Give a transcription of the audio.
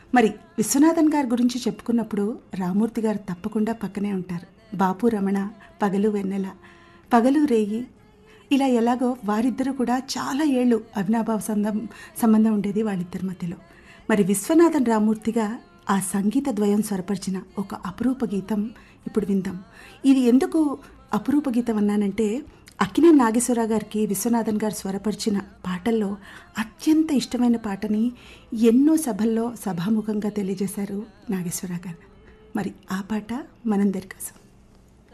మరి విశ్వనాథన్ గారి గురించి చెప్పుకున్నప్పుడు రామూర్తి గారు తప్పకుండా పక్కనే ఉంటారు బాపు రమణ పగలు వెన్నెల పగలు రేయి ఇలా ఎలాగో వారిద్దరూ కూడా చాలా ఏళ్ళు అవినాభావ సంబంధం సంబంధం ఉండేది వాళ్ళిద్దరి మధ్యలో మరి విశ్వనాథన్ రామూర్తిగా ఆ సంగీత ద్వయం స్వరపరిచిన ఒక అపురూప గీతం ఇప్పుడు విందాం ఇది ఎందుకు అపురూప గీతం అన్నానంటే అక్కినే నాగేశ్వరరావు గారికి విశ్వనాథన్ గారు స్వరపరిచిన పాటల్లో అత్యంత ఇష్టమైన పాటని ఎన్నో సభల్లో సభాముఖంగా తెలియజేశారు నాగేశ్వరరావు గారు మరి ఆ పాట మనందరి కోసం